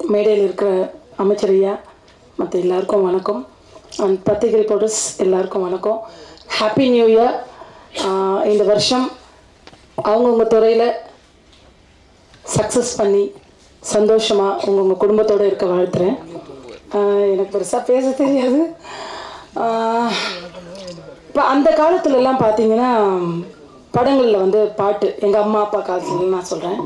மேடையில் இருக்கிற அமைச்சர் ஐயா மற்ற எல்லாருக்கும் வணக்கம் அண்ட் பத்திரிகை ரிப்போர்ட்டர்ஸ் எல்லாருக்கும் வணக்கம் ஹாப்பி நியூ இயர் இந்த வருஷம் அவங்கவுங்க துறையில் சக்ஸஸ் பண்ணி சந்தோஷமாக உங்கவுங்க குடும்பத்தோடு இருக்க வாழ்த்துறேன் ஆஹ் எனக்கு பெருசாக பேச தெரியாது இப்போ அந்த காலத்துலலாம் பார்த்தீங்கன்னா படங்களில் வந்து பாட்டு எங்கள் அம்மா அப்பா காலத்துல நான் சொல்கிறேன்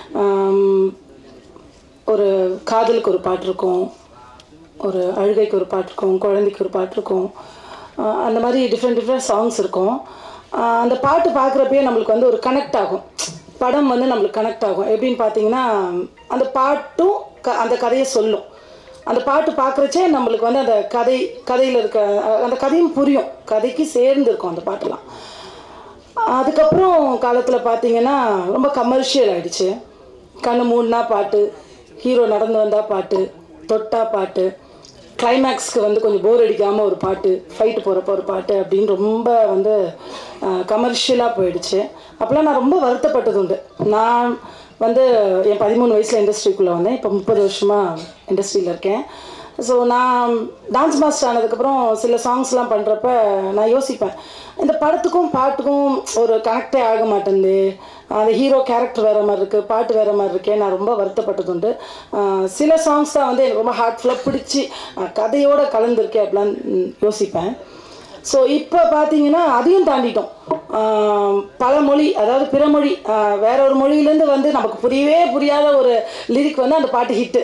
ஒரு காதலுக்கு ஒரு பாட்டு இருக்கும் ஒரு அழுகைக்கு ஒரு பாட்டு இருக்கும் குழந்தைக்கு ஒரு பாட்டு இருக்கும் ஆஹ் அந்த மாதிரி டிஃப்ரெண்ட் டிஃப்ரெண்ட் சாங்ஸ் இருக்கும் ஆஹ் அந்த பாட்டு பார்க்குறப்பயே நம்மளுக்கு வந்து ஒரு கனெக்ட் ஆகும் படம் வந்து நம்மளுக்கு கனெக்ட் ஆகும் எப்படின்னு பார்த்தீங்கன்னா அந்த பாட்டும் க அந்த கதையை சொல்லும் அந்த பாட்டு பார்க்குறச்சே நம்மளுக்கு வந்து அந்த கதை கதையில் இருக்க அஹ் அந்த கதையும் புரியும் கதைக்கு சேர்ந்து இருக்கும் அந்த பாட்டெல்லாம் அதுக்கப்புறம் காலத்தில் பார்த்தீங்கன்னா ரொம்ப கமர்ஷியல் ஆயிடுச்சு கண்ணு மூணுனா பாட்டு ஹீரோ நடந்து வந்தா பாட்டு தொட்டா பாட்டு கிளைமேக்ஸ்க்கு வந்து கொஞ்சம் போர் அடிக்காமல் ஒரு பாட்டு ஃபைட்டு போகிறப்ப ஒரு பாட்டு அப்படின்னு ரொம்ப வந்து கமர்ஷியலாக போயிடுச்சு அப்போல்லாம் நான் ரொம்ப வருத்தப்பட்டது உண்டு நான் வந்து என் பதிமூணு வயசில் இண்டஸ்ட்ரிக்குள்ளே வந்தேன் இப்போ முப்பது வருஷமாக இண்டஸ்ட்ரியில் இருக்கேன் ஸோ நான் டான்ஸ் மாஸ்டர் ஆனதுக்கப்புறம் சில சாங்ஸ்லாம் பண்ணுறப்ப நான் யோசிப்பேன் இந்த படத்துக்கும் பாட்டுக்கும் ஒரு கனெக்டே ஆக மாட்டேங்குது அந்த ஹீரோ கேரக்டர் வேறு மாதிரி இருக்குது பாட்டு வேறு மாதிரி இருக்கே நான் ரொம்ப வருத்தப்பட்டது உண்டு ஆஹ் சில சாங்ஸ் தான் வந்து எனக்கு ரொம்ப ஹார்ட்ஃபுல்லாக பிடிச்சி ஆஹ் கதையோட கலந்துருக்கேன் அப்படிலாம் ம், யோசிப்பேன் ஸோ இப்போ பார்த்தீங்கன்னா அதையும் தாண்டிட்டோம் ஆஹ் பல மொழி அதாவது பிற மொழி ஆஹ் வேற ஒரு மொழியிலேருந்து வந்து நமக்கு புரியவே புரியாத ஒரு லிரிக் வந்து அந்த பாட்டு ஹிட்டு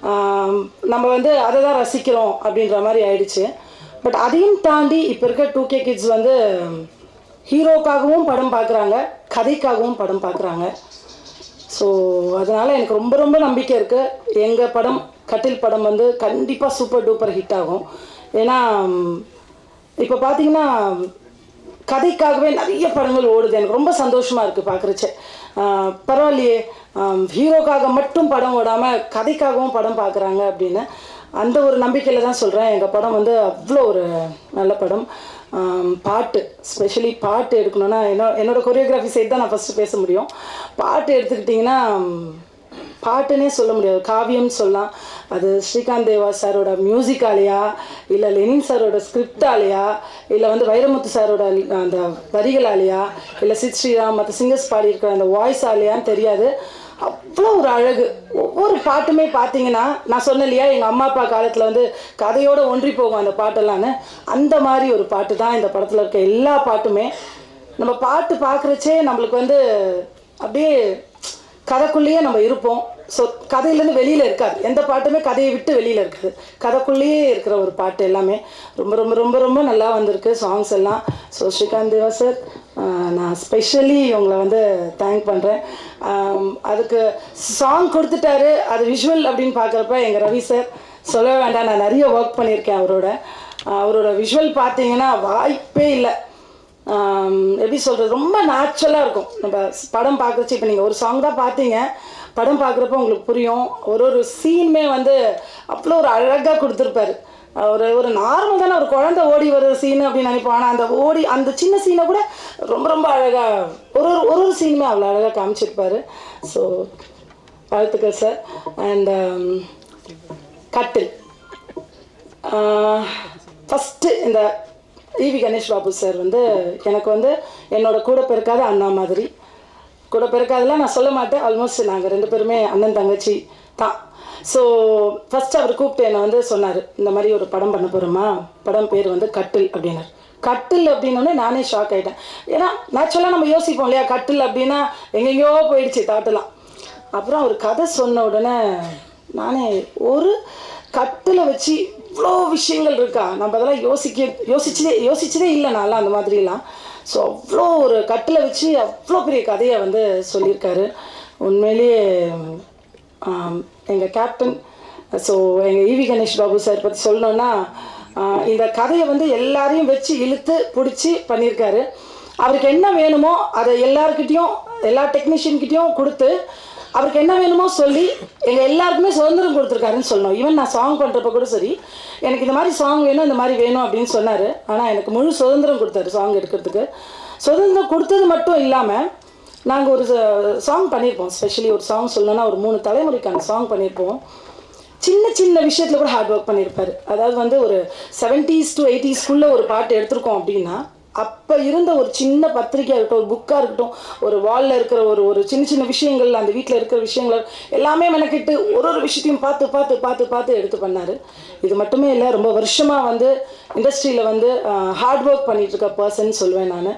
நம்ம வந்து அதை தான் ரசிக்கிறோம் அப்படின்ற மாதிரி ஆயிடுச்சு பட் அதையும் தாண்டி இப்போ இருக்க டூ கே கிட்ஸ் வந்து ஹீரோக்காகவும் படம் பார்க்குறாங்க கதைக்காகவும் படம் பார்க்குறாங்க ஸோ அதனால் எனக்கு ரொம்ப ரொம்ப நம்பிக்கை இருக்குது எங்கள் படம் கட்டில் படம் வந்து கண்டிப்பாக சூப்பர் டூப்பர் ஹிட் ஆகும் ஏன்னா இப்போ பார்த்தீங்கன்னா கதைக்காகவே நிறைய படங்கள் ஓடுது எனக்கு ரொம்ப சந்தோஷமாக இருக்குது பார்க்குறச்ச பரவாயில்லையே ஹீரோக்காக மட்டும் படம் ஓடாமல் கதைக்காகவும் படம் பார்க்குறாங்க அப்படின்னு அந்த ஒரு நம்பிக்கையில் தான் சொல்கிறேன் எங்கள் படம் வந்து அவ்வளோ ஒரு நல்ல படம் ஆம், பாட்டு ஸ்பெஷலி பாட்டு எடுக்கணும்னா என்ன என்னோட கொரியோகிராஃபி சைட் தான் நான் ஃபஸ்ட்டு பேச முடியும் பாட்டு எடுத்துக்கிட்டிங்கன்னா ம், பாட்டுன்னே சொல்ல முடியாது காவியம் சொல்லலாம் அது ஸ்ரீகாந்த் தேவா சாரோட மியூசிக்காலையா இல்லை லெனின் சாரோட ஸ்கிரிப்டாலையா இல்லை வந்து வைரமுத்து சாரோட அந்த வரிகளாலையா இல்லை சித் ஸ்ரீராம் மற்ற சிங்கர்ஸ் பாடியிருக்கிற அந்த வாய்ஸ் ஆலையான்னு தெரியாது அவ்வளோ ஒரு அழகு ஒவ்வொரு பாட்டுமே பார்த்தீங்கன்னா நான் சொன்னேன் இல்லையா எங்கள் அம்மா அப்பா காலத்தில் வந்து கதையோடு ஒன்றி போகும் அந்த பாட்டெல்லாம்னு அந்த மாதிரி ஒரு பாட்டு தான் இந்த படத்தில் இருக்க எல்லா பாட்டுமே நம்ம பாட்டு பார்க்குறச்சே நம்மளுக்கு வந்து அப்படியே கதைக்குள்ளேயே நம்ம இருப்போம் ஸோ கதையிலேருந்து வெளியில் இருக்காது எந்த பாட்டுமே கதையை விட்டு வெளியில் இருக்காது கதைக்குள்ளேயே இருக்கிற ஒரு பாட்டு எல்லாமே ரொம்ப ரொம்ப ரொம்ப ரொம்ப நல்லா வந்திருக்கு சாங்ஸ் எல்லாம் ஸோ ஸ்ரீகாந்த் தேவா சார் நான் ஸ்பெஷலி உங்களை வந்து தேங்க் பண்ணுறேன் அதுக்கு சாங் கொடுத்துட்டாரு அது விஷுவல் அப்படின்னு பார்க்குறப்ப எங்கள் ரவி சார் சொல்லவே வேண்டாம் நான் நிறைய ஒர்க் பண்ணியிருக்கேன் அவரோட ஆஹ் அவரோட விஷுவல் பார்த்தீங்கன்னா வாய்ப்பே இல்லை ஆம், எப்படி சொல்கிறது ரொம்ப நேச்சுரலாக இருக்கும் நம்ம ஸ்- படம் பார்க்குறச்சு இப்போ நீங்கள் ஒரு சாங் தான் பார்த்தீங்க படம் பார்க்குறப்ப உங்களுக்கு புரியும் ஒரு ஒரு சீனுமே வந்து அவ்வளோ ஒரு அழகாக கொடுத்துருப்பாரு ஒரு ஒரு நார்மல் தானே ஒரு குழந்தை ஓடி வர சீன் அப்படின்னு நினைப்போம் ஆனால் அந்த ஓடி அந்த சின்ன சீனை கூட ரொம்ப ரொம்ப அழகாக ஒரு ஒரு ஒரு ஒரு சீனுமே அவ்வளோ அழகாக காமிச்சிருப்பாரு ஸோ வாழ்த்துக்கள் சார் அண்ட் கட்டில் ஃபஸ்ட்டு இந்த ஈவி கணேஷ் பாபு சார் வந்து எனக்கு வந்து என்னோட கூட பிறக்காத அண்ணா மாதிரி கூட பிறக்காதெல்லாம் நான் சொல்ல மாட்டேன் ஆல்மோஸ்ட் நாங்கள் ரெண்டு பேருமே அண்ணன் தங்கச்சி தான் ஸோ ஃபஸ்ட் அவர் கூப்பிட்டு என்னை வந்து சொன்னார் இந்த மாதிரி ஒரு படம் பண்ண போகிறோமா படம் பேர் வந்து கட்டில் அப்படின்னாரு கட்டில் அப்படின்னோடனே நானே ஷாக் ஆகிட்டேன் ஏன்னா நேச்சுரலாக நம்ம யோசிப்போம் இல்லையா கட்டில் அப்படின்னா எங்கெங்கேயோ போயிடுச்சு தாட்டெல்லாம் அப்புறம் அவர் கதை சொன்ன உடனே நானே ஒரு கட்டில் வச்சு இவ்வளோ விஷயங்கள் இருக்கா நம்ம அதெல்லாம் யோசிக்க யோசிச்சதே யோசிச்சதே இல்லை நான்லாம் அந்த மாதிரிலாம் ஸோ அவ்வளோ ஒரு கட்டில் வச்சு அவ்வளோ பெரிய கதையை வந்து சொல்லியிருக்காரு உண்மையிலேயே எங்கள் கேப்டன் ஸோ எங்கள் ஈவி கணேஷ் பாபு சார் பற்றி சொல்லணுன்னா ஆஹ் இந்த கதையை வந்து எல்லாரையும் வச்சு இழுத்து பிடிச்சி பண்ணியிருக்காரு அவருக்கு என்ன வேணுமோ அதை எல்லாருக்கிட்டேயும் எல்லா டெக்னீஷியன்கிட்டயும் கொடுத்து அவருக்கு என்ன வேணுமோ சொல்லி எங்கள் எல்லாருக்குமே சுதந்திரம் கொடுத்துருக்காருன்னு சொல்லணும் ஈவன் நான் சாங் பண்ணுறப்ப கூட சரி எனக்கு இந்த மாதிரி சாங் வேணும் இந்த மாதிரி வேணும் அப்படின்னு சொன்னார் ஆனால் எனக்கு முழு சுதந்திரம் கொடுத்தாரு சாங் எடுக்கிறதுக்கு சுதந்திரம் கொடுத்தது மட்டும் இல்லாமல் நாங்கள் ஒரு சாங் பண்ணியிருப்போம் ஸ்பெஷலி ஒரு சாங் சொல்லணும்னா ஒரு மூணு தலைமுறைக்கான சாங் பண்ணியிருப்போம் சின்ன சின்ன விஷயத்தில் கூட ஹார்ட் ஒர்க் பண்ணியிருப்பாரு அதாவது வந்து ஒரு செவன்ட்டீஸ் டு எயிட்டிஸ்க்குள்ளே ஒரு பாட்டு எடுத்திருக்கோம் அப்படின்னா அப்போ இருந்த ஒரு சின்ன பத்திரிக்கையாக இருக்கட்டும் ஒரு புக்காக இருக்கட்டும் ஒரு வாலில் இருக்கிற ஒரு ஒரு சின்ன சின்ன விஷயங்கள் அந்த வீட்டில் இருக்கிற விஷயங்கள் எல்லாமே மெனக்கிட்டு ஒரு ஒரு விஷயத்தையும் பார்த்து பார்த்து பார்த்து பார்த்து எடுத்து பண்ணார் இது மட்டுமே இல்லை ரொம்ப வருஷமாக வந்து இண்டஸ்ட்ரியில் வந்து ஹார்ட் ஒர்க் பண்ணிட்டு இருக்க பர்சன் சொல்வேன் நான்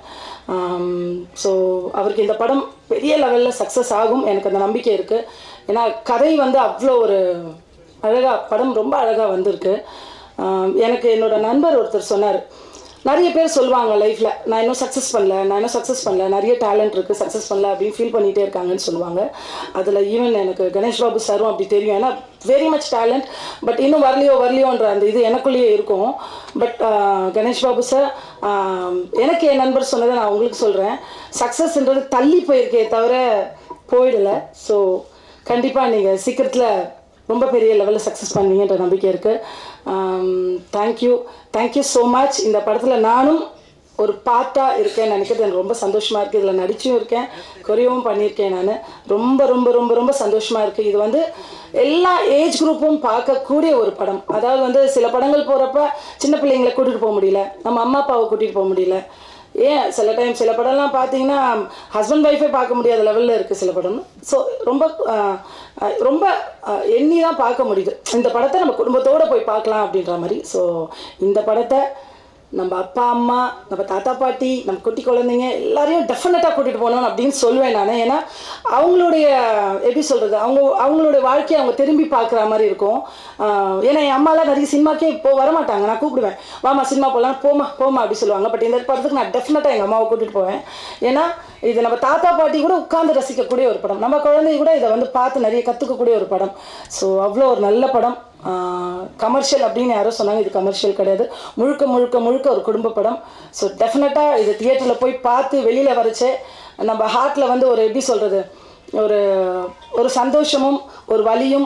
ஸோ அவருக்கு இந்த படம் பெரிய லெவலில் சக்ஸஸ் ஆகும் எனக்கு அந்த நம்பிக்கை இருக்குது ஏன்னா கதை வந்து அவ்வளோ ஒரு அழகாக படம் ரொம்ப அழகாக வந்திருக்கு ஆம், எனக்கு என்னோட நண்பர் ஒருத்தர் சொன்னார் நிறைய பேர் சொல்லுவாங்க லைஃப்பில் நான் இன்னும் சக்ஸஸ் பண்ணல நான் இன்னும் சக்ஸஸ் பண்ணல நிறைய டேலண்ட் இருக்குது சக்ஸஸ் பண்ணல அப்படின்னு ஃபீல் பண்ணிகிட்டே இருக்காங்கன்னு சொல்லுவாங்க அதில் ஈவன் எனக்கு கணேஷ் பாபு சாரும் அப்படி தெரியும் ஏன்னா வெரி மச் டேலண்ட் பட் இன்னும் வரலையோ வரலையோன்ற அந்த இது எனக்குள்ளேயே இருக்கும் பட் கணேஷ் பாபு சார் எனக்கு என் நண்பர் சொன்னதை நான் உங்களுக்கு சொல்கிறேன் சக்ஸஸ்ன்றது தள்ளி போயிருக்கே தவிர போயிடலை ஸோ கண்டிப்பாக நீங்கள் சீக்கிரத்தில் ரொம்ப பெரிய லெவலில் சக்ஸஸ் பண்ணுவீங்கன்ற நம்பிக்கை இருக்குது தேங்க்யூ தேங்க்யூ ஸோ மச் இந்த படத்தில் நானும் ஒரு பார்ட்டாக இருக்கேன்னு நினைக்கிறது எனக்கு ரொம்ப சந்தோஷமாக இருக்குது இதில் நடிச்சும் இருக்கேன் கொரியவும் பண்ணியிருக்கேன் நான் ரொம்ப ரொம்ப ரொம்ப ரொம்ப சந்தோஷமாக இருக்குது இது வந்து எல்லா ஏஜ் குரூப்பும் பார்க்கக்கூடிய ஒரு படம் அதாவது வந்து சில படங்கள் போகிறப்ப சின்ன பிள்ளைங்களை கூட்டிகிட்டு போக முடியல நம்ம அம்மா அப்பாவை கூட்டிகிட்டு போக முடியல ஏன் சில டைம் சில படம்லாம் பார்த்தீங்கன்னா ஹஸ்பண்ட் ஒய்ஃபே பார்க்க முடியாத லெவலில் இருக்குது சில படம் ஸோ ரொம்ப ஆஹ், ஆஹ், ரொம்ப ஆஹ், எண்ணி தான் பார்க்க முடியுது இந்த படத்தை நம்ம குடும்பத்தோடு போய் பார்க்கலாம் அப்படின்ற மாதிரி ஸோ இந்த படத்தை நம்ம அப்பா அம்மா நம்ம தாத்தா பாட்டி நம்ம குட்டி குழந்தைங்க எல்லாரையும் டெஃபினட்டாக கூட்டிகிட்டு போகணும் அப்படின்னு சொல்லுவேன் நான் ஏன்னா அவங்களுடைய எப்படி சொல்கிறது அவங்க அவங்களுடைய வாழ்க்கையை அவங்க திரும்பி பார்க்குற மாதிரி இருக்கும் ஆஹ் ஏன்னா என் அம்மாலாம் நிறைய சினிமாக்கே இப்போ வரமாட்டாங்க நான் கூப்பிடுவேன் வாமா சினிமா போகலாம் போமா போமா அப்படி சொல்லுவாங்க பட் இந்த படத்துக்கு நான் டெஃபினட்டாக எங்கள் அம்மாவை கூட்டிகிட்டு போவேன் ஏன்னா இது நம்ம தாத்தா பாட்டி கூட உட்கார்ந்து ரசிக்கக்கூடிய ஒரு படம் நம்ம குழந்தை கூட இதை வந்து பார்த்து நிறைய கற்றுக்கக்கூடிய ஒரு படம் ஸோ அவ்வளோ ஒரு நல்ல படம் கமர்ஷியல் அப்படின்னு யாரோ சொன்னாங்க இது கமர்ஷியல் கிடையாது முழுக்க முழுக்க முழுக்க ஒரு குடும்ப படம் ஸோ டெஃபினட்டாக இது தியேட்டரில் போய் பார்த்து வெளியில் வரைச்சே நம்ம ஹார்ட்டில் வந்து ஒரு எப்படி சொல்கிறது ஒரு ஒரு சந்தோஷமும் ஒரு வலியும்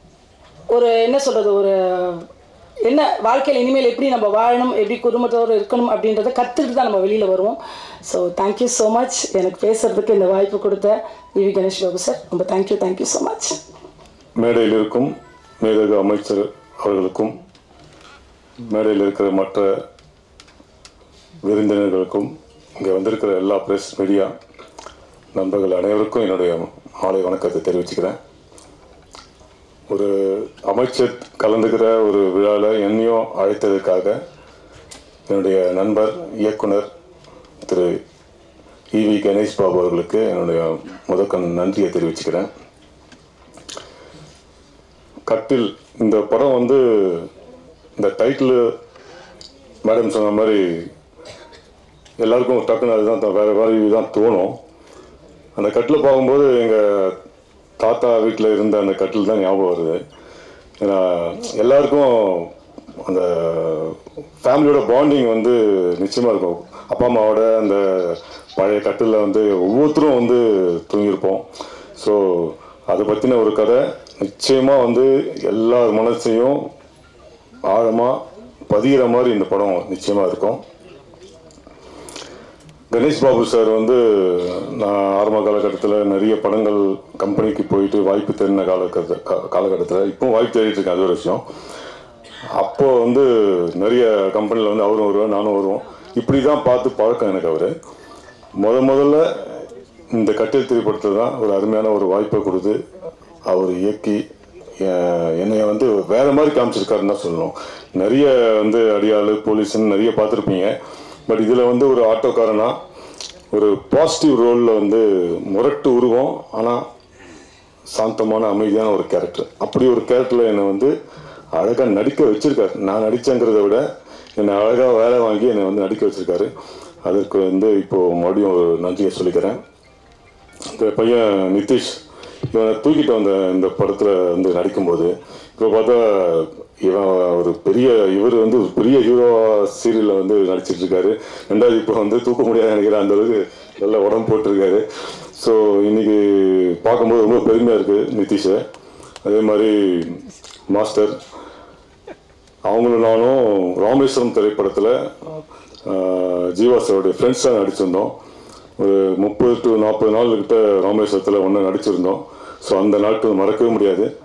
ஒரு என்ன சொல்கிறது ஒரு என்ன வாழ்க்கையில் இனிமேல் எப்படி நம்ம வாழணும் எப்படி குடும்பத்தோடு இருக்கணும் அப்படின்றத கற்றுக்கிட்டு தான் நம்ம வெளியில் வருவோம் ஸோ தேங்க்யூ ஸோ மச் எனக்கு பேசுகிறதுக்கு இந்த வாய்ப்பு கொடுத்த இவி கணேஷ் பாபு சார் ரொம்ப தேங்க்யூ தேங்க்யூ ஸோ மச் மேடையில் இருக்கும் மேதகு அமைச்சர் அவர்களுக்கும் மேடையில் இருக்கிற மற்ற விருந்தினர்களுக்கும் இங்கே வந்திருக்கிற எல்லா பிரஸ் மீடியா நண்பர்கள் அனைவருக்கும் என்னுடைய மாலை வணக்கத்தை தெரிவிச்சுக்கிறேன் ஒரு அமைச்சர் கலந்துக்கிற ஒரு விழாவில் என்னையும் அழைத்ததற்காக என்னுடைய நண்பர் இயக்குனர் திரு இவி கணேஷ் பாபு அவர்களுக்கு என்னுடைய முதற்கண் நன்றியை தெரிவிச்சுக்கிறேன் கட்டில் இந்த படம் வந்து இந்த டைட்டில் மேடம் சொன்ன மாதிரி எல்லாருக்கும் டக்குன்னு அதுதான் த- வேற வேற இதுதான் தோணும் அந்த கட்டில் பார்க்கும்போது எங்கள் தாத்தா வீட்டில் இருந்த அந்த கட்டில் தான் ஞாபகம் வருது ஏன்னா எல்லாருக்கும் அந்த ஃபேமிலியோட பாண்டிங் வந்து நிச்சயமாக இருக்கும் அப்பா அம்மாவோட அந்த பழைய கட்டிலில் வந்து ஒவ்வொருத்தரும் வந்து தூங்கியிருப்போம் ஸோ அதை பற்றின ஒரு கதை நிச்சயமாக வந்து எல்லார் மனசையும் ஆழமாக பதிகிற மாதிரி இந்த படம் நிச்சயமாக இருக்கும் கணேஷ் பாபு சார் வந்து நான் ஆரம்ப காலகட்டத்தில் நிறைய படங்கள் கம்பெனிக்கு போயிட்டு வாய்ப்பு தேடின காலகட்ட கா- காலகட்டத்தில் இப்பவும் வாய்ப்பு தேடிட்டு இருக்கேன் அது ஒரு விஷயம் அப்போ வந்து நிறைய கம்பெனியில் வந்து அவரும் வருவார் நானும் வருவோம் இப்படி தான் பார்த்து பழக்கம் எனக்கு அவர் முத முதல்ல இந்த கட்டில் திரைப்படத்தில் தான் ஒரு அருமையான ஒரு வாய்ப்பை கொடுத்து அவர் இயக்கி எ- என்னைய வந்து வேற மாதிரி காமிச்சிருக்காருன்னு தான் சொல்லணும் நிறைய வந்து அடியாள் போலீஸ்ன்னு நிறைய பார்த்துருப்பீங்க பட் இதில் வந்து ஒரு ஆட்டோக்காரனா ஒரு பாசிட்டிவ் ரோலில் வந்து முரட்டு உருவம் ஆனால் சாந்தமான அமைதியான ஒரு கேரக்டர் அப்படி ஒரு கேரக்டரில் என்னை வந்து அழகாக நடிக்க வச்சிருக்காரு நான் நடித்தேங்கிறத விட என்னை அழகாக வேலை வாங்கி என்னை வந்து நடிக்க வச்சிருக்காரு அதற்கு வந்து இப்போது மறுபடியும் ஒரு நன்றியை சொல்லிக்கிறேன் இந்த பையன் நிதிஷ் இவனை தூக்கிட்டு வந்த இந்த படத்தில் வந்து நடிக்கும்போது இப்போ பார்த்தா இவன் ஒரு பெரிய இவர் வந்து ஒரு பெரிய ஹீரோ சீரியலில் வந்து நடிச்சிட்டு இருக்காரு ரெண்டாவது இப்போ வந்து தூக்க முடியாது நினைக்கிறேன் அந்த அளவுக்கு நல்ல உடம்பு போட்டிருக்காரு ஸோ இன்னைக்கு பார்க்கும்போது ரொம்ப பெருமையாக இருக்குது நிதிஷை அதே மாதிரி மாஸ்டர் அவங்களும் நானும் ராமேஸ்வரம் திரைப்படத்தில் ஜீவா சாருடைய ஃப்ரெண்ட்ஸாக நடிச்சிருந்தோம் ஒரு முப்பது டு நாற்பது நாள் கிட்ட ராமேஸ்வரத்தில் ஒன்றா நடிச்சிருந்தோம் ஸோ அந்த நாட்கள் மறக்கவே முடியாது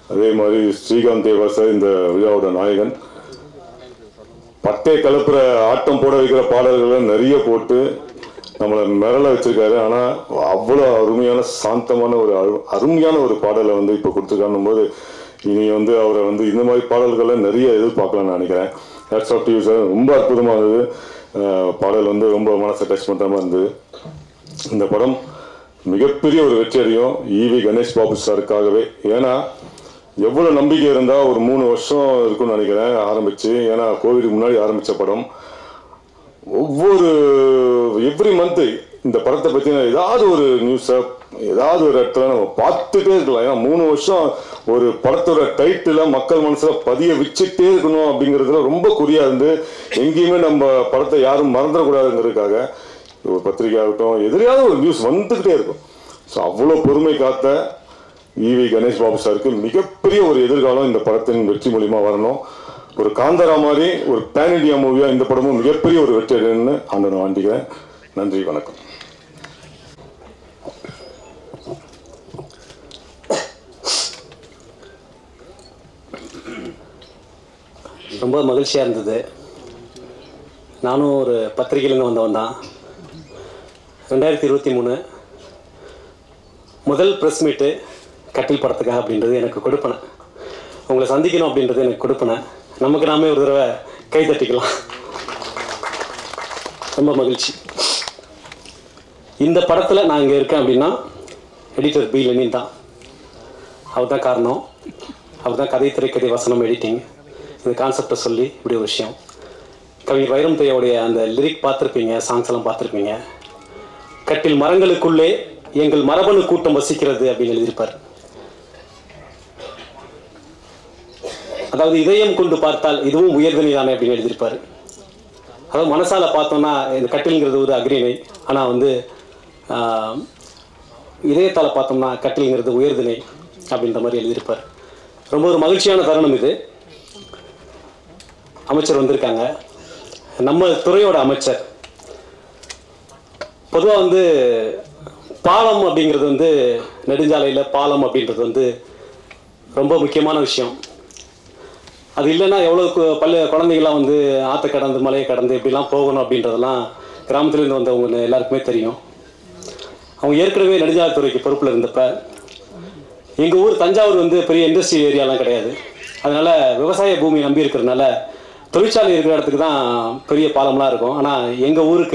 அதே மாதிரி ஸ்ரீகாந்த் தேவா சார் இந்த விழாவோட நாயகன் பட்டை கலப்புற ஆட்டம் போட வைக்கிற பாடல்களை நிறைய போட்டு நம்மளை மிரள வச்சிருக்காரு ஆனால் அவ்வளோ அருமையான சாந்தமான ஒரு அரு- அருமையான ஒரு பாடலை வந்து இப்போ கொடுத்துருக்காருன்னும் போது இனி வந்து அவரை வந்து இந்த மாதிரி பாடல்களை நிறைய எதிர்பார்க்கலாம்னு நினைக்கிறேன் ஹேட்ஸ் ஆஃப் யூ சார் ரொம்ப அற்புதமாக இருந்தது அஹ் பாடல் வந்து ரொம்ப மனசை டச் பண்ணுற மாதிரி இருந்தது இந்த படம் மிகப்பெரிய ஒரு வெற்றி அடையும் ஈவி கணேஷ் பாபு சாருக்காகவே ஏன்னா எவ்வளோ நம்பிக்கை இருந்தால் ஒரு மூணு வருஷம் இருக்கும்னு நினைக்கிறேன் ஆரம்பிச்சு ஏன்னா கோவிடுக்கு முன்னாடி ஆரம்பித்த படம் ஒவ்வொரு எவ்ரி மந்த்து இந்த படத்தை பற்றின ஏதாவது ஒரு நியூஸை ஏதாவது ஒரு இடத்துல நம்ம பார்த்துட்டே இருக்கலாம் ஏன்னா மூணு வருஷம் ஒரு படத்தோட டைட்டில மக்கள் மனசில் பதிய வச்சுட்டே இருக்கணும் அப்படிங்கிறதுல ரொம்ப குறியா இருந்து எங்கேயுமே நம்ம படத்தை யாரும் மறந்துடக்கூடாதுங்கிறதுக்காக ஒரு பத்திரிகை ஆகட்டும் எதிரையாவது ஒரு நியூஸ் வந்துக்கிட்டே இருக்கும் ஸோ அவ்வளோ பொறுமை காத்த ஈவி கணேஷ் பாபு சாருக்கு மிகப்பெரிய ஒரு எதிர்காலம் இந்த படத்தின் வெற்றி மூலியமா வரணும் ஒரு காந்தாரா மாதிரி ஒரு பேன் இண்டியா மூவியா இந்த படமும் மிகப்பெரிய ஒரு வெற்றி அடையணும்னு ஆண்டனை வாண்டிக்கிறேன் நன்றி வணக்கம் ரொம்ப மகிழ்ச்சியாக இருந்தது நானும் ஒரு பத்திரிகையிலேருந்து வந்தவன் தான் ரெண்டாயிரத்தி இருபத்தி மூணு முதல் ப்ரெஸ் மீட்டு கட்டில் படத்துக்காக அப்படின்றது எனக்கு கொடுப்பனை உங்களை சந்திக்கணும் அப்படின்றது எனக்கு கொடுப்பனை நமக்கு நாமே ஒரு தடவை கை தட்டிக்கலாம் ரொம்ப மகிழ்ச்சி இந்த படத்தில் நான் இங்கே இருக்கேன் அப்படின்னா எடிட்டர் பி லெனின் தான் அவர் தான் காரணம் அவர் தான் கதை திரைக்கதை வசனம் எடிட்டிங் இந்த கான்செப்டை சொல்லி இப்படி ஒரு விஷயம் கவிஞர் வைரம் தையோடைய அந்த லிரிக் பார்த்துருப்பீங்க சாங்ஸ் எல்லாம் பார்த்துருப்பீங்க கட்டில் மரங்களுக்குள்ளே எங்கள் மரபணு கூட்டம் வசிக்கிறது அப்படின்னு எழுதியிருப்பார் அதாவது இதயம் கொண்டு பார்த்தால் இதுவும் உயர்தனி தானே அப்படின்னு எழுதியிருப்பார் அதாவது மனசால பார்த்தோம்னா இந்த கட்டில்ங்கிறது ஒரு அக்ரிணை ஆனால் வந்து ஆஹ், இதயத்தால் பார்த்தோம்னா கட்டில்ங்கிறது உயர்திணை அப்படின்ற மாதிரி எழுதியிருப்பார் ரொம்ப ஒரு மகிழ்ச்சியான தருணம் இது அமைச்சர் வந்திருக்காங்க நம்ம துறையோட அமைச்சர் பொதுவாக வந்து பாலம் அப்படிங்கிறது வந்து நெடுஞ்சாலையில் பாலம் அப்படின்றது வந்து ரொம்ப முக்கியமான விஷயம் அது இல்லைன்னா எவ்வளோ கு- பள்ளி குழந்தைங்களாம் வந்து ஆற்றை கடந்து மலையை கடந்து இப்படிலாம் போகணும் அப்படின்றதெல்லாம் கிராமத்துலேருந்து வந்தவங்க எல்லாருக்குமே தெரியும் அவங்க ஏற்கனவே நெடுஞ்சாலைத்துறைக்கு பொறுப்பில் இருந்தப்ப எங்கள் ஊர் தஞ்சாவூர் வந்து பெரிய இண்டஸ்ட்ரி ஏரியாலாம் கிடையாது அதனால் விவசாய பூமி நம்பி இருக்கிறதுனால தொழிற்சாலை இருக்கிற இடத்துக்கு தான் பெரிய பாலம்லாம் இருக்கும் ஆனால் எங்கள் ஊருக்கு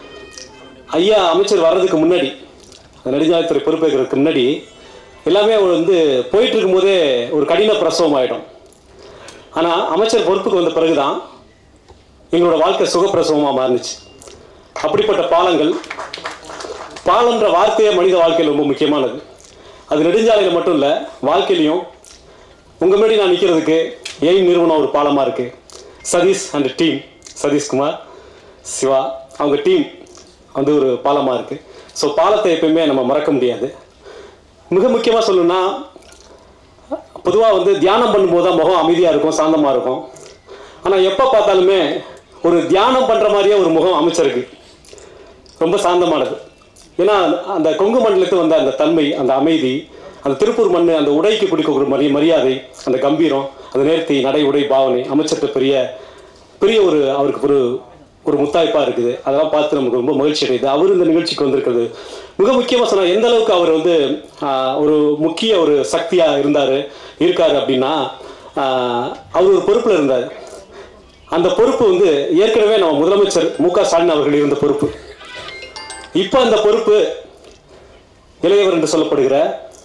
ஐயா அமைச்சர் வர்றதுக்கு முன்னாடி அந்த நெடுஞ்சாலைத்துறை பொறுப்பேற்கிறதுக்கு முன்னாடி எல்லாமே வந்து போயிட்டு இருக்கும்போதே ஒரு கடின பிரசவம் ஆகிடும் ஆனால் அமைச்சர் பொறுப்புக்கு வந்த பிறகு தான் எங்களோட வாழ்க்கை சுகப்பிரசவமாக மாறுனுச்சு அப்படிப்பட்ட பாலங்கள் பாலம்ன்ற வார்த்தையே மனித வாழ்க்கையில் ரொம்ப முக்கியமானது அது நெடுஞ்சாலையில் மட்டும் இல்லை வாழ்க்கையிலையும் உங்கள் முன்னாடி நான் நிற்கிறதுக்கு எய்ம் நிறுவனம் ஒரு பாலமாக இருக்குது சதீஷ் அண்ட் டீம் சதீஷ்குமார் சிவா அவங்க டீம் வந்து ஒரு பாலமாக இருக்குது ஸோ பாலத்தை எப்பயுமே நம்ம மறக்க முடியாது மிக முக்கியமாக சொல்லணும்னா பொதுவாக வந்து தியானம் பண்ணும்போது தான் முகம் அமைதியாக இருக்கும் சாந்தமாக இருக்கும் ஆனால் எப்போ பார்த்தாலுமே ஒரு தியானம் பண்ணுற மாதிரியே ஒரு முகம் அமைச்சருக்கு ரொம்ப சாந்தமானது ஏன்னா அந்த கொங்கு மண்டலத்து வந்த அந்த தன்மை அந்த அமைதி அந்த திருப்பூர் மண் அந்த உடைக்கு பிடிக்கக்கூடிய மரி மரியாதை அந்த கம்பீரம் அந்த நேர்த்தி நடை உடை பாவனை அமைச்சர்கிட்ட பெரிய பெரிய ஒரு அவருக்கு ஒரு ஒரு முத்தாய்ப்பாக இருக்குது அதெல்லாம் பார்த்து நமக்கு ரொம்ப மகிழ்ச்சி அடையுது அவர் இந்த நிகழ்ச்சிக்கு வந்திருக்கிறது மிக முக்கியமாக சொன்னால் எந்த அளவுக்கு அவர் வந்து ஆஹ், ஒரு முக்கிய ஒரு சக்தியாக இருந்தார் இருக்கார் அப்படின்னா ஆஹ், அவர் ஒரு பொறுப்பில் இருந்தார் அந்த பொறுப்பு வந்து ஏற்கனவே நம்ம முதலமைச்சர் மு க ஸ்டாலின் அவர்கள் இருந்த பொறுப்பு இப்போ அந்த பொறுப்பு இளையவர் என்று சொல்லப்படுகிற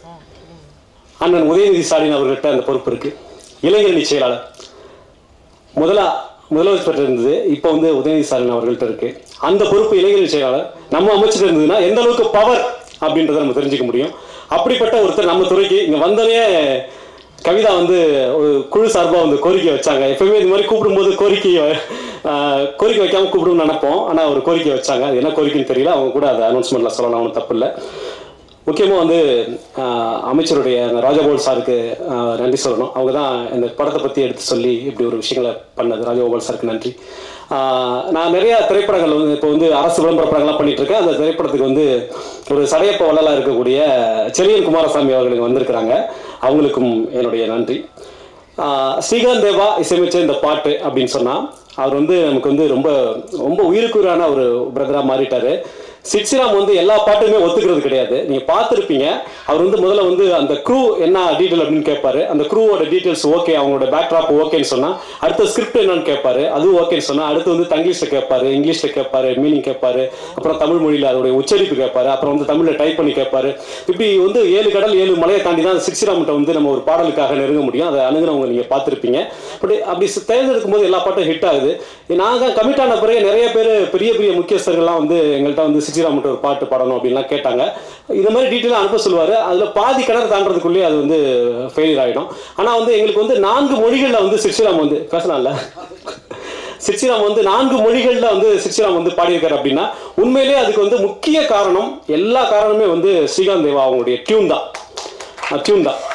அண்ணன் உதயநிதி ஸ்டாலின் அவர்கள்ட்ட அந்த பொறுப்பு இருக்கு இளைஞரணி செயலாளர் முதல்ல முதலமைச்சர் இருந்தது இப்போ வந்து உதயநிதி ஸ்டாலின் அவர்கள்ட்ட இருக்கு அந்த பொறுப்பு இளைஞரணி செயலாளர் நம்ம அமைச்சர் இருந்ததுன்னா எந்த அளவுக்கு பவர் அப்படின்றத நம்ம தெரிஞ்சுக்க முடியும் அப்படிப்பட்ட ஒருத்தர் நம்ம துறைக்கு இங்கே வந்தோடனே கவிதா வந்து ஒரு குழு சார்பாக வந்து கோரிக்கை வச்சாங்க எப்பவுமே இது மாதிரி கூப்பிடும்போது கோரிக்கை ஆஹ், கோரிக்கை வைக்காம கூப்பிடுன்னு நினைப்போம் ஆனால் ஒரு கோரிக்கை வச்சாங்க அது என்ன கோரிக்கைன்னு தெரியல அவங்க கூட அதை அனௌன்ஸ்மெண்ட்டில் சொல்லலாம் ஒன்றும் தப்பு இல்லை முக்கியமாக வந்து ஆஹ், அமைச்சருடைய அந்த ராஜகோபால் சாருக்கு ஆஹ், நன்றி சொல்லணும் அவங்க தான் இந்த படத்தை பற்றி எடுத்து சொல்லி இப்படி ஒரு விஷயங்களை பண்ணது ராஜகோபால் சாருக்கு நன்றி ஆஹ் நான் நிறைய திரைப்படங்கள் வந்து இப்போ வந்து அரசு விளம்பர படங்கள்லாம் பண்ணிட்டு இருக்கேன் அந்த திரைப்படத்துக்கு வந்து ஒரு சடையப்ப வள்ளலா இருக்கக்கூடிய செலியன் குமாரசாமி அவர்களுக்கு வந்திருக்கிறாங்க அவங்களுக்கும் என்னுடைய நன்றி ஆஹ் ஸ்ரீகாந்த் தேவா இசையமைச்ச இந்த பாட்டு அப்படின்னு சொன்னால் அவர் வந்து நமக்கு வந்து ரொம்ப ரொம்ப உயிருக்குறான ஒரு பிரதராக மாறிட்டாரு சிட்சிராம் வந்து எல்லா பாட்டுமே ஒத்துக்கிறது கிடையாது நீங்கள் பார்த்துருப்பீங்க அவர் வந்து முதல்ல வந்து அந்த க்ரூ என்ன டீட்டெயில் அப்படின்னு கேட்பாரு அந்த க்ரூவோட டீட்டெயில்ஸ் ஓகே அவங்களோட பேக்ட்ராப் ஓகேன்னு சொன்னால் அடுத்த ஸ்கிரிப்ட் என்னன்னு கேட்பாரு அதுவும் ஓகேன்னு சொன்னால் அடுத்து வந்து தங்கிலீஷில் கேட்பாரு இங்கிலீஷில் கேட்பாரு மீனிங் கேட்பாரு அப்புறம் தமிழ் மொழியில் அதோடைய உச்சரிப்பு கேட்பாரு அப்புறம் வந்து தமிழில் டைப் பண்ணி கேட்பாரு இப்படி வந்து ஏழு கடல் ஏழு மலையை தாண்டி தான் சிக்ஸ்ராம்கிட்ட வந்து நம்ம ஒரு பாடலுக்காக நெருங்க முடியும் அதை அணுகுனவங்க நீங்கள் பார்த்துருப்பீங்க பட் அப்படி ச- தேர்ந்தெடுக்கும் போது எல்லா பாட்டும் ஹிட் ஆகுது நாங்கள் கமிட் ஆன பிறகு நிறைய பேர் பெரிய பெரிய முக்கியஸ்தர்கள்லாம் வந்து எங்கள்கிட்ட வந்து சிச்சிராமட்ட ஒரு பாட்டு பாடணும் அப்படின்லாம் கேட்டாங்க இது மாதிரி டீட்டெயிலாக அனுப்ப சொல்லுவார் அதில் பாதி கிணறு தாண்டறதுக்குள்ளேயே அது வந்து ஃபெயிலியர் ஆகிடும் ஆனால் வந்து எங்களுக்கு வந்து நான்கு மொழிகளில் வந்து சிச்சிராம் வந்து பேசலாம்ல சிச்சிராம் வந்து நான்கு மொழிகளில் வந்து சிச்சிராம் வந்து பாடியிருக்காரு அப்படின்னா உண்மையிலேயே அதுக்கு வந்து முக்கிய காரணம் எல்லா காரணமே வந்து ஸ்ரீகாந்த் தேவா அவங்களுடைய டியூன் தான் டியூன் தான்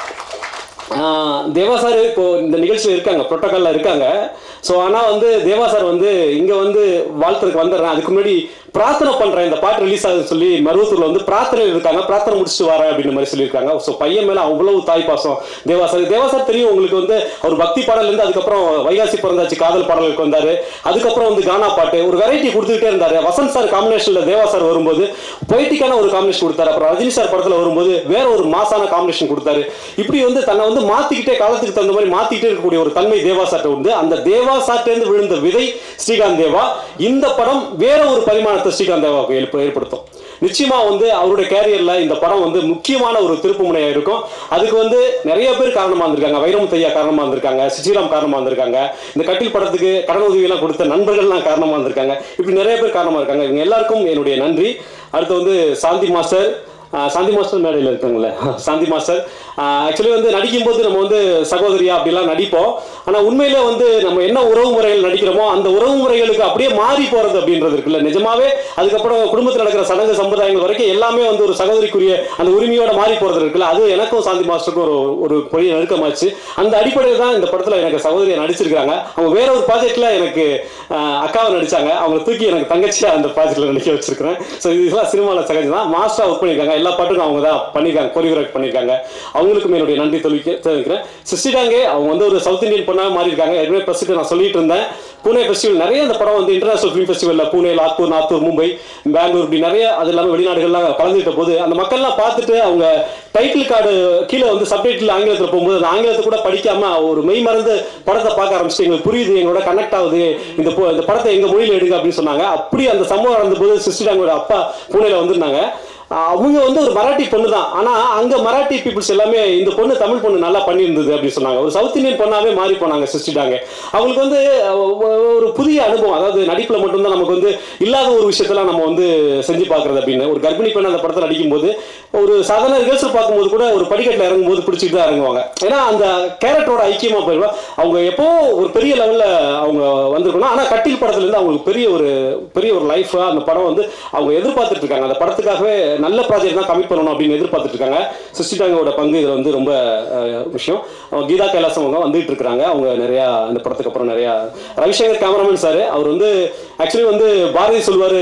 ஆஹ் தேவா சார் இப்போ இந்த நிகழ்ச்சியில் இருக்காங்க ப்ரோட்டோக்காலில் இருக்காங்க ஸோ ஆனால் வந்து தேவா சார் வந்து இங்கே வந்து வாழ்த்துறதுக்கு வந்துடுறேன் அதுக்கு முன்னாடி பிரார்த்தனை பண்ணுறேன் இந்த பாட்டு ரிலீஸ் ஆகுதுன்னு சொல்லி மருவத்தூரில் வந்து பிரார்த்தனை இருக்காங்க பிரார்த்தனை முடிச்சுட்டு வரேன் அப்படின்ற மாதிரி சொல்லியிருக்காங்க ஸோ பையன் மேலே அவ்வளவு தாய் பாசம் தேவா சார் தேவா சார் தெரியும் உங்களுக்கு வந்து அவர் பக்தி பாடல்லேருந்து அதுக்கப்புறம் வைகாசி பிறந்தாச்சு காதல் பாடலுக்கு வந்தார் அதுக்கப்புறம் வந்து கானா பாட்டு ஒரு வெரைட்டி கொடுத்துக்கிட்டே இருந்தார் வசந்த் சார் காம்பினேஷனில் தேவா சார் வரும்போது பொய்ட்டிக்கான ஒரு காம்பினேஷன் கொடுத்தாரு அப்புறம் ரஜினி சார் படத்தில் வரும்போது வேற ஒரு மாசான காம்பினேஷன் கொடுத்தாரு இப்படி வந்து தன்னை வந்து மாத்திக்கிட்டே காலத்துக்கு தகுந்த மாதிரி மாத்திக்கிட்டே இருக்கக்கூடிய ஒரு தன்மை தேவா சார்ட்ட உண்டு அந்த தேவா சார்ட்டேருந்து விழுந்த விதை ஸ்ரீகாந்த் தேவா இந்த படம் வேற ஒரு பரிமாணத்தை ஸ்ரீகாந்த் தேவாவுக்கு ஏற்ப- ஏற்படுத்தும் நிச்சயமா வந்து அவருடைய கேரியர்ல இந்த படம் வந்து முக்கியமான ஒரு திருப்பு முனையா இருக்கும் அதுக்கு வந்து நிறைய பேர் காரணமா இருந்திருக்காங்க வைரமுத்தையா காரணமா இருந்திருக்காங்க சிச்சிராம் காரணமா இருந்திருக்காங்க இந்த கட்டில் படத்துக்கு கடன் உதவி எல்லாம் கொடுத்த நண்பர்கள்லாம் காரணமா இருந்திருக்காங்க இப்படி நிறைய பேர் காரணமா இருக்காங்க இவங்க எல்லாருக்கும் என்னுடைய நன்றி அடுத்து வந்து சாந்தி மாஸ்டர் ஆஹ் சாந்தி மாஸ்டர் மேடையில் இருக்காங்களே சாந்தி மாஸ்டர் ஆக்சுவலி வந்து நடிக்கும்போது நம்ம வந்து சகோதரியா அப்படிலாம் நடிப்போம் ஆனால் உண்மையிலே வந்து நம்ம என்ன உறவு முறைகள் நடிக்கிறோமோ அந்த உறவு முறைகளுக்கு அப்படியே மாறி போகிறது அப்படின்றது இருக்குல்ல நிஜமாவே அதுக்கப்புறம் குடும்பத்தில் நடக்கிற சடங்கு சம்பிரதாயங்கள் வரைக்கும் எல்லாமே வந்து ஒரு சகோதரிக்குரிய அந்த உரிமையோட மாறி போகிறது இருக்குல்ல அது எனக்கும் சாந்தி மாஸ்டருக்கும் ஒரு ஒரு பெரிய நெருக்கமாச்சு அந்த அடிப்படையில் தான் இந்த படத்தில் எனக்கு சகோதரியை நடிச்சிருக்காங்க அவங்க வேற ஒரு ப்ராஜெக்ட்ல எனக்கு ஆஹ், அக்காவை நடிச்சாங்க அவங்க தூக்கி எனக்கு தங்கச்சியா அந்த ப்ராஜெக்ட்ல நடிக்க வச்சிருக்கிறேன் ஸோ இதெல்லாம் சினிமாவில் சகஜம் தான் மாஸ்டர் ஒர்க் பண்ணியிருக்காங்க எல்லா பாட்டுக்கும் அவங்க தான் பண்ணியிருக்காங்க கொரியோகிராஃப் பண்ணியிருக்காங்க அவங்களுக்கும் என்னுடைய நன்றி தெரிவிக்க தெரிவிக்கிறேன் சிஸ்டிடாங்கே அவங்க வந்து ஒரு சவுத் இந்தியன் பொண்ணாக மாறி இருக்காங்க ஏற்கனவே ப்ரெஸ்ஸுக்கு நான் சொல்லிட்டு இருந்தேன் பூனே ஃபெஸ்டிவல் நிறைய இந்த படம் வந்து இன்டர்நேஷனல் ஃபிலிம் ஃபெஸ்டிவலில் பூனே லாத்தூர் நாத்தூர் மும்பை பெங்களூர் இப்படி நிறைய அது இல்லாமல் வெளிநாடுகள்லாம் கலந்துக்கிட்ட போது அந்த மக்கள்லாம் பார்த்துட்டு அவங்க டைட்டில் கார்டு கீழே வந்து சப்டைட்டில் ஆங்கிலத்தில் போகும்போது அந்த ஆங்கிலத்தை கூட படிக்காம ஒரு மெய் மறந்து படத்தை பார்க்க ஆரம்பிச்சுட்டு எங்களுக்கு புரியுது எங்களோட கனெக்ட் ஆகுது இந்த பொ- இந்த படத்தை எங்க மொழியில் எடுங்க அப்படின்னு சொன்னாங்க அப்படி அந்த சம்பவம் நடந்தபோது சிஸ்டர் அப்பா பூனேல வந்திருந்தாங்க ஆஹ் அவங்க வந்து ஒரு மராட்டி பொண்ணு தான் ஆனா அங்க மராட்டி பீப்புள்ஸ் எல்லாமே இந்த பொண்ணு தமிழ் பொண்ணு நல்லா பண்ணியிருந்தது அப்படின்னு சொன்னாங்க ஒரு சவுத் இந்தியன் பொண்ணாவே மாறி போனாங்க சிஸ்டிட்டாங்க அவங்களுக்கு வந்து அஹ், ஒ- ஒரு புதிய அனுபவம் அதாவது நடிப்புல மட்டும்தான் நமக்கு வந்து இல்லாத ஒரு விஷயத்தெல்லாம் நம்ம வந்து செஞ்சு பார்க்கறது அப்படின்னு ஒரு கர்ப்பிணி பெண் அந்த படத்தில் நடிக்கும்போது ஒரு சாதாரண ரிஹர்சல் பார்க்கும்போது கூட ஒரு படிக்கட்டில் இறங்கும்போது பிடிச்சிட்டு தான் இறங்குவாங்க ஏன்னா அந்த கேரக்டரோட ஐக்கியமா போயிடுவா அவங்க எப்போ ஒரு பெரிய லெவல்ல அவங்க வந்திருக்கணும் ஆனா கட்டில் படத்துல இருந்து அவங்களுக்கு பெரிய ஒரு பெரிய ஒரு லைஃபா அந்த படம் வந்து அவங்க எதிர்பார்த்துட்டு இருக்காங்க அந்த படத்துக்காகவே நல்ல ப்ராஜெக்ட் தான் கமிட் பண்ணணும் அப்படின்னு எதிர்பார்த்துட்டு இருக்காங்க சிஸ்டிடாங்கோட பங்கு இதில் வந்து ரொம்ப அஹ், விஷயம் அவங்க கீதா கைலாசம் அவங்க வந்துட்டு இருக்கிறாங்க அவங்க நிறையா இந்த படத்துக்கு அப்புறம் நிறையா ரவிசங்கர் கேமராமேன் சார் அவர் வந்து ஆக்சுவலி வந்து பாரதி சொல்வார்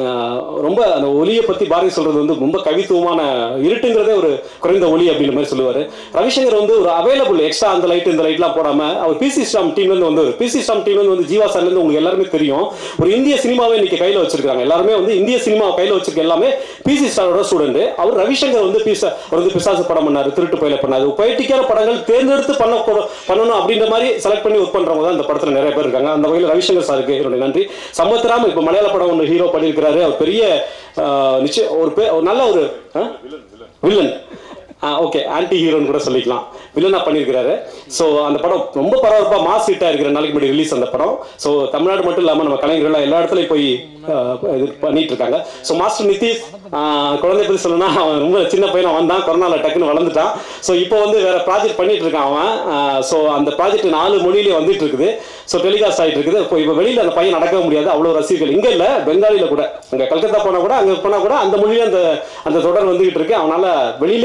ரொம்ப அந்த ஒலியை பற்றி பாரதி சொல்றது வந்து ரொம்ப கவித்துவமான இருட்டுங்கிறதே ஒரு குறைந்த ஒலி அப்படின்ற மாதிரி சொல்லுவார் ரவிசங்கர் வந்து ஒரு அவைலபிள் எக்ஸ்ட்ரா அந்த லைட் இந்த லைட்லாம் போடாமல் அவர் பிசி ஸ்டாம் டீம்லேருந்து வந்து பிசி ஸ்டாம் டீம்லேருந்து வந்து ஜீவா சார்லேருந்து உங்களுக்கு எல்லாருமே தெரியும் ஒரு இந்திய சினிமாவை இன்னைக்கு கையில் வச்சிருக்காங்க எல்லாருமே வந்து இந்திய சினிமாவை கையில் வச்சிருக்க எல்லாமே பிசி ஸ்டாரோட ஸ்டூடெண்ட் அவர் ரவிசங்கர் வந்து பிச அவர் வந்து பிசாசு படம் பண்ணாரு திருட்டு பயில பண்ணாரு பொய்ட்டிக்கான படங்கள் தேர்ந்தெடுத்து பண்ண பண்ணணும் அப்படின்ற மாதிரி செலக்ட் பண்ணி ஒர்க் பண்றவங்க தான் இந்த படத்துல நிறைய பேர் இருக்காங்க அந்த வகையில் ரவிசங்கர் சாருக்கு என்னுடைய நன்றி சம்பத்ராம் இப்போ மலையாள படம் ஒன்று ஹீரோ பண்ணியிருக்கிறாரு அவர் பெரிய ஆஹ், நிச்சயம் ஒரு பே- ஒரு நல்ல ஒரு வில்லன் ஓகே ஆன்டி ஹீரோன்னு கூட சொல்லிக்கலாம் வில்லனா பண்ணியிருக்கிறாரு ஸோ அந்த படம் ரொம்ப பரபரப்பாக மாஸ் ஹிட்டாக இருக்கிற நாளைக்கு முன்னாடி ரிலீஸ் அந்த படம் ஸோ தமிழ்நாடு மட்டும் இல்லாமல் நம்ம கலைஞர்கள் எல்லா இடத்துலையும் போய் ஆஹ், இது பண்ணிட்டு இருக்காங்க ஸோ மாஸ்டர் நிதிஷ் ஆஹ், குழந்தை பற்றி சொல்லணும்னா அவன் ரொம்ப சின்ன பையனா வந்தான் கொரோனாவில் டக்குன்னு வளர்ந்துட்டான் ஸோ இப்போ வந்து வேற ப்ராஜெக்ட் பண்ணிட்டு இருக்கான் அவன் ஸோ அந்த ப்ராஜெக்ட் நாலு மொழியிலே வந்துட்டு இருக்குது ஸோ டெலிகாஸ்ட் ஆகிட்டு இருக்குது இப்போ இப்போ வெளியில் அந்த பையன் நடக்கவே முடியாது அவ்வளோ ரசிகர்கள் இங்கே இல்லை பெங்காலியில் கூட அங்கே கல்கத்தா போனால் கூட அங்கே போனால் கூட அந்த மொழியில அந்த அந்த தொடர் வந்துகிட்டு இருக்கு அவனால வெளியிலே வர முடியாத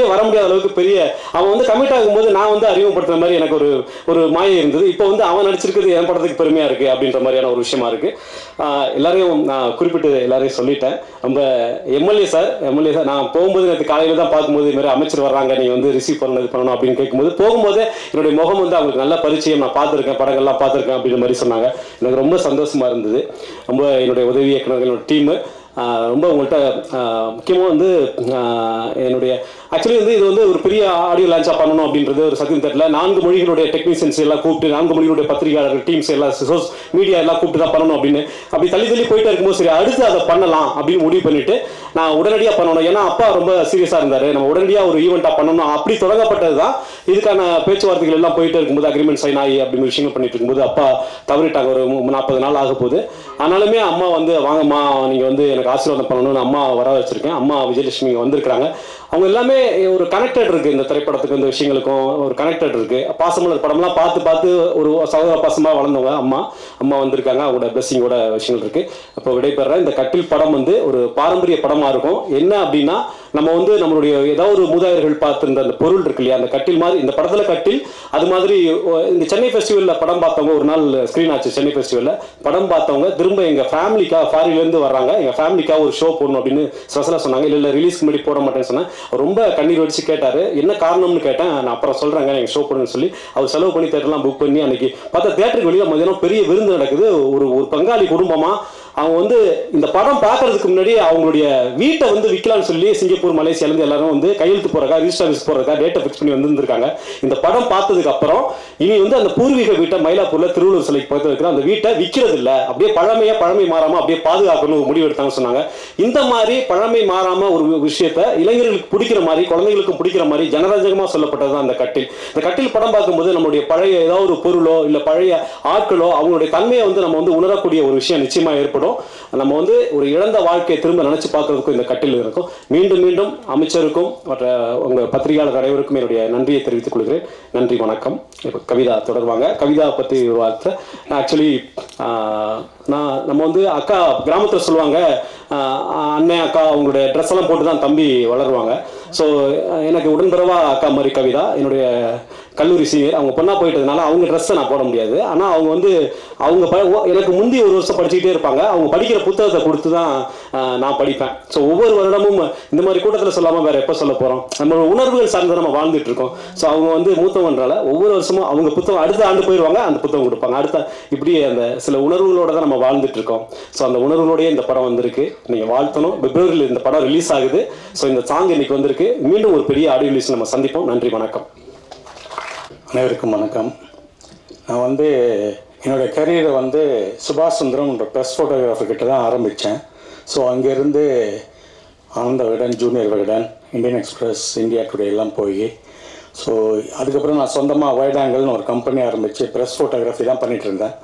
முடியாத அளவுக்கு பெரிய அவன் வந்து கமிட் ஆகும்போது நான் வந்து அறிமுகப்படுத்துற மாதிரி எனக்கு ஒரு ஒரு மாயை இருந்தது இப்போ வந்து அவன் நடிச்சிருக்கிறது என் படத்துக்கு பெருமையாக இருக்குது அப்படின்ற மாதிரியான ஒரு விஷயமா இருக்குது எல்லாரையும் நான் குறிப்பிட்டு எல்லாரையும் சொல்லிட்டேன் நம்ம எம்எல்ஏ சார் எம்எல்ஏ சார் நான் போகும்போது நேற்று காலையில் தான் பார்க்கும்போது இது மாதிரி அமைச்சர் வர்றாங்க நீங்கள் வந்து ரிசீவ் பண்ணது பண்ணணும் அப்படின்னு கேட்கும்போது போகும்போது என்னுடைய முகம் வந்து அவங்களுக்கு நல்ல பரிச்சயம் நான் பார்த்துருக்கேன் படங்கள்லாம் பார்த்துருக்கேன் அப்படின்ற மாதிரி சொன்னாங்க எனக்கு ரொம்ப சந்தோஷமா இருந்தது ரொம்ப என்னுடைய உதவி இயக்குநர்களோட டீமு ரொம்ப உங்கள்கிட்ட முக்கியமாக வந்து ஆஹ், என்னுடைய ஆக்சுவலி வந்து இது வந்து ஒரு பெரிய ஆடியோ லான்ச்சாக பண்ணணும் அப்படின்றது ஒரு சத்தியம் தெரியல நான்கு மொழிகளுடைய டெக்னீஷியன்ஸ் எல்லாம் கூப்பிட்டு நான்கு மொழிகளுடைய பத்திரிகையாளர்கள் டீம்ஸ் எல்லாம் சோர்ஸ் மீடியா எல்லாம் கூப்பிட்டு தான் பண்ணணும் அப்படின்னு அப்படி தள்ளி தள்ளி போயிட்டே இருக்கும்போது சரி அடுத்து அதை பண்ணலாம் அப்படின்னு முடிவு பண்ணிட்டு நான் உடனடியாக பண்ணணும் ஏன்னா அப்பா ரொம்ப சீரியஸாக இருந்தார் நம்ம உடனடியாக ஒரு ஈவெண்ட்டாக பண்ணணும் அப்படி தொடங்கப்பட்டது தான் இதுக்கான பேச்சுவார்த்தைகள் எல்லாம் போயிட்டு இருக்கும்போது அக்ரிமெண்ட் சைன் ஆகி அப்படின்னு விஷயங்கள் பண்ணிட்டு இருக்கும்போது அப்பா தவறிட்டாங்க ஒரு மு- நாற்பது நாள் ஆக போகுது ஆனாலுமே அம்மா வந்து வாங்கம்மா நீங்கள் வந்து எனக்கு ஆசீர்வாதம் பண்ணணும்னு அம்மா வர வச்சிருக்கேன் அம்மா விஜயலட்சுமி இங்க வந்திருக்கிறாங்க அவங்க எல்லாமே ஒரு கனெக்டட் இருக்கு இந்த திரைப்படத்துக்கு இந்த விஷயங்களுக்கும் ஒரு கனெக்டட் இருக்கு பாசமலர் படம்லாம் பார்த்து பார்த்து ஒரு சகோதர பாசமா வளர்ந்தவங்க அம்மா அம்மா வந்திருக்காங்க அவங்களோட பிளஸிங்கோட விஷயங்கள் இருக்கு அப்போ விடைபெற இந்த கட்டில் படம் வந்து ஒரு பாரம்பரிய படமா இருக்கும் என்ன அப்படின்னா நம்ம வந்து நம்மளுடைய ஏதாவது ஒரு மூதாதையர்கள் பார்த்திருந்த அந்த பொருள் இருக்கு இல்லையா அந்த கட்டில் மாதிரி இந்த படத்துல கட்டில் அது மாதிரி ஒ- இந்த சென்னை ஃபெஸ்டிவல்ல படம் பார்த்தவங்க ஒரு நாள் ஸ்க்ரீன் ஆச்சு சென்னை ஃபெஸ்டிவல்ல படம் பார்த்தவங்க திரும்ப எங்க ஃபேமிலிக்காக ஃபாரின்ல இருந்து வர்றாங்க எங்க ஃபேமிலிக்காக ஒரு ஷோ போடணும் அப்படின்னு ஸ்பெஷலாக சொன்னாங்க இல்ல இல்ல ரிலீஸ்க்கு முன்னாடி போட மாட்டேன்னு சொன்னேன் அவர் ரொம்ப கண்ணீர் வடிச்சு கேட்டாரு என்ன காரணம்னு கேட்டேன் நான் அப்புறம் சொல்றேங்க எனக்கு ஷோ போடுன்னு சொல்லி அவர் செலவு பண்ணி தேட்டர்லாம் புக் பண்ணி அன்னைக்கு பார்த்தா தேட்டருக்கு வெளியில மதியானம் பெரிய விருந்து நடக்குது ஒரு ஒரு பங்காளி குடும்பமா அவங்க வந்து இந்த படம் பார்க்கறதுக்கு முன்னாடி அவங்களுடைய வீட்டை வந்து விற்கலாம்னு சொல்லி சிங்கப்பூர் மலேசியாலேருந்து எல்லாரும் வந்து கையெழுத்து போறக்கா ரிஜிஸ்டர் ஆஃபீஸ் போறக்கா டேட்டை ஃபிக்ஸ் பண்ணி வந்திருக்காங்க இந்த படம் பார்த்ததுக்கு அப்புறம் இனி வந்து அந்த பூர்வீக வீட்டை மயிலாப்பூர்ல திருவள்ளூர் சிலைக்கு பக்கத்துல இருக்கிற அந்த வீட்டை விற்கிறது இல்ல அப்படியே பழமையா பழமை மாறாம அப்படியே பாதுகாக்கணும் ஒரு முடிவு எடுத்தாங்கன்னு சொன்னாங்க இந்த மாதிரி பழமை மாறாம ஒரு விஷயத்த இளைஞர்களுக்கு பிடிக்கிற மாதிரி குழந்தைகளுக்கு பிடிக்கிற மாதிரி ஜனரஞ்சகமா சொல்லப்பட்டது தான் அந்த கட்டில் இந்த கட்டில் படம் பார்க்கும்போது நம்மளுடைய பழைய ஏதாவது ஒரு பொருளோ இல்ல பழைய ஆட்களோ அவங்களுடைய தன்மையை வந்து நம்ம வந்து உணரக்கூடிய ஒரு விஷயம் நிச்சயமா ஏற்படும் நம்ம வந்து ஒரு இழந்த வாழ்க்கையை திரும்ப நினைச்சு பார்க்கறதுக்கும் இந்த கட்டில் இருக்கும் மீண்டும் மீண்டும் அமைச்சருக்கும் மற்ற உங்க பத்திரிகையாளர் அனைவருக்கும் என்னுடைய நன்றியை தெரிவித்துக் கொள்கிறேன் நன்றி வணக்கம் இப்போ கவிதா தொடர்வாங்க கவிதா பத்தி ஒரு வார்த்தை ஆக்சுவலி நான் நம்ம வந்து அக்கா கிராமத்தில் சொல்லுவாங்க ஆஹ் அண்ணன் அக்கா அவங்களுடைய ட்ரெஸ் எல்லாம் போட்டு தான் தம்பி வளருவாங்க ஸோ எனக்கு உடன்பிறவா அக்கா மாதிரி கவிதா என்னுடைய கல்லூரி சீனியர் அவங்க பொண்ணா போயிட்டதுனால அவங்க ட்ரெஸ்ஸை நான் போட முடியாது ஆனால் அவங்க வந்து அவங்க ப ஓ- எனக்கு முந்தி ஒரு வருஷம் படிச்சுக்கிட்டே இருப்பாங்க அவங்க படிக்கிற புத்தகத்தை கொடுத்து தான் ஆஹ், நான் படிப்பேன் ஸோ ஒவ்வொரு வருடமும் இந்த மாதிரி கூட்டத்தில் சொல்லாமல் வேற எப்போ சொல்ல போகிறோம் நம்ம உணர்வுகள் சார்ந்து நம்ம வாழ்ந்துட்டு இருக்கோம் ஸோ அவங்க வந்து மூத்தவன்றால ஒவ்வொரு வருஷமும் அவங்க புத்தகம் அடுத்த ஆண்டு போயிடுவாங்க அந்த புத்தகம் கொடுப்பாங்க அடுத்த இப்படி அந்த சில உணர்வுகளோட தான் நம்ம வாழ்ந்துட்டு இருக்கோம் ஸோ அந்த உணர்வுகளோடய இந்த படம் வந்திருக்கு நீங்கள் வாழ்த்தணும் பிப்ரவரியில் இந்த படம் ரிலீஸ் ஆகுது ஸோ இந்த சாங் இன்னைக்கு வந்திருக்கு மீண்டும் ஒரு பெரிய ஆடியோ ரிலீஸ் நம்ம சந்திப்போம் நன்றி வணக்கம் அனைவருக்கும் வணக்கம் நான் வந்து என்னோடய கரியரை வந்து சுபாஷ் சுந்தரம்ன்ற ப்ரெஸ் ஃபோட்டோகிராஃபர் கிட்ட தான் ஆரம்பித்தேன் ஸோ அங்கேருந்து Ananda Vikatan junior Vikatan Indian Express India Today எல்லாம் போய் ஸோ அதுக்கப்புறம் நான் சொந்தமாக வைட் ஆங்கிள்னு ஒரு கம்பெனி ஆரம்பித்து ப்ரெஸ் ஃபோட்டோகிராஃபி தான் பண்ணிகிட்டு இருந்தேன்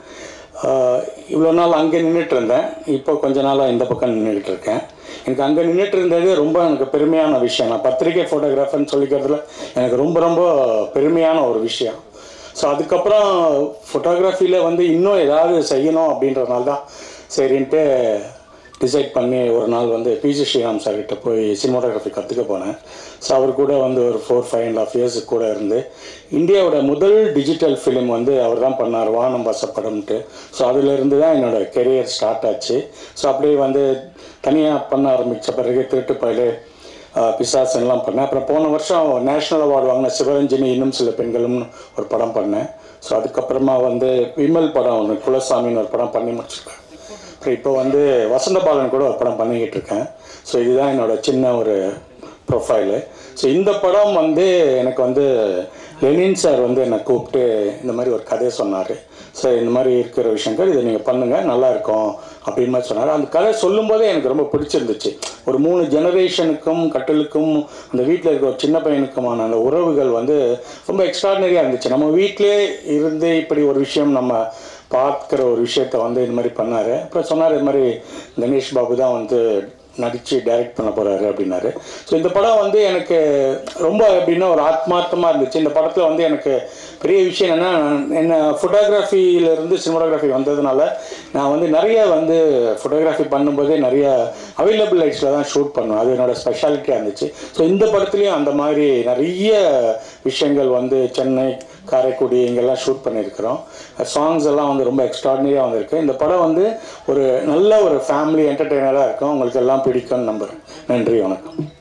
இவ்வளோ நாள் அங்கே நின்றுட்டு இருந்தேன் இப்போ கொஞ்ச நாளாக இந்த பக்கம் நின்றுட்டு இருக்கேன் எனக்கு அங்கே நின்றுட்டு இருந்தது ரொம்ப எனக்கு பெருமையான விஷயம் நான் பத்திரிகை ஃபோட்டோகிராஃபர்னு சொல்லிக்கிறதுல எனக்கு ரொம்ப ரொம்ப பெருமையான ஒரு விஷயம் ஸோ அதுக்கப்புறம் ஃபோட்டோகிராஃபியில் வந்து இன்னும் ஏதாவது செய்யணும் அப்படின்றதுனால தான் சரின்ட்டு டிசைட் பண்ணி ஒரு நாள் வந்து பிஜி ஸ்ரீராம் சார் கிட்ட போய் சினிமாட்டோகிராஃபி கற்றுக்க போனேன் ஸோ அவர் கூட வந்து ஒரு four five and half years கூட இருந்து இந்தியாவோட முதல் டிஜிட்டல் ஃபிலிம் வந்து அவர் தான் பண்ணார் வானம் வசப்படம்ட்டு ஸோ அதிலிருந்து தான் என்னோடய கெரியர் ஸ்டார்ட் ஆச்சு ஸோ அப்படியே வந்து தனியாக பண்ண ஆரம்பித்த பிறகு திருட்டு பயலு பிசாசன்லாம் பண்ணேன் அப்புறம் போன வருஷம் நேஷ்னல் அவார்டு வாங்கின சிவரஞ்சனி இன்னும் சில பெண்களும்னு ஒரு படம் பண்ணேன் ஸோ அதுக்கப்புறமா வந்து விமல் படம் ஒன்று குலசாமின்னு ஒரு படம் பண்ணி முடிச்சிருக்கேன் அப்புறம் இப்போ வந்து வசந்த பாலன் கூட ஒரு படம் பண்ணிக்கிட்டு இருக்கேன் ஸோ இதுதான் என்னோட சின்ன ஒரு ப்ரொஃபைலு ஸோ இந்த படம் வந்து எனக்கு வந்து லெனின் சார் வந்து என்னை கூப்பிட்டு இந்த மாதிரி ஒரு கதையை சொன்னார் ஸோ இந்த மாதிரி இருக்கிற விஷயங்கள் இதை நீங்கள் பண்ணுங்கள் நல்லா இருக்கும் அப்படின்னு மாதிரி சொன்னார் அந்த கதை சொல்லும்போதே எனக்கு ரொம்ப பிடிச்சிருந்துச்சு ஒரு மூணு ஜெனரேஷனுக்கும் கட்டலுக்கும் அந்த வீட்டில் இருக்க ஒரு சின்ன பையனுக்குமான அந்த உறவுகள் வந்து ரொம்ப எக்ஸ்ட்ராடினரியாக இருந்துச்சு நம்ம வீட்டிலே இருந்து இப்படி ஒரு விஷயம் நம்ம பார்க்குற ஒரு விஷயத்த வந்து இது மாதிரி பண்ணார் அப்புறம் சொன்னார் இது மாதிரி கணேஷ் பாபு தான் வந்து நடித்து டைரக்ட் பண்ண போகிறாரு அப்படின்னாரு ஸோ இந்த படம் வந்து எனக்கு ரொம்ப எப்படின்னா ஒரு ஆத்மார்த்தமாக இருந்துச்சு இந்த படத்தில் வந்து எனக்கு பெரிய விஷயம் என்னென்னா என்ன ஃபோட்டோகிராஃபியிலேருந்து சினிமாட்டோகிராஃபி வந்ததுனால நான் வந்து நிறைய வந்து ஃபோட்டோகிராஃபி பண்ணும்போதே நிறைய அவைலபிள் லைட்ஸில் தான் ஷூட் பண்ணுவேன் அது என்னோட ஸ்பெஷாலிட்டியாக இருந்துச்சு ஸோ இந்த படத்துலேயும் அந்த மாதிரி நிறைய விஷயங்கள் வந்து சென்னை காரைக்குடி இங்கெல்லாம் ஷூட் பண்ணியிருக்கிறோம் சாங்ஸ் எல்லாம் வந்து ரொம்ப எக்ஸ்ட்ராடினரியாக வந்திருக்கு இந்த படம் வந்து ஒரு நல்ல ஒரு ஃபேமிலி என்டர்டெய்னராக இருக்கும் உங்களுக்கு எல்லாம் பிடிக்கும்னு நம்புகிறேன் நன்றி வணக்கம்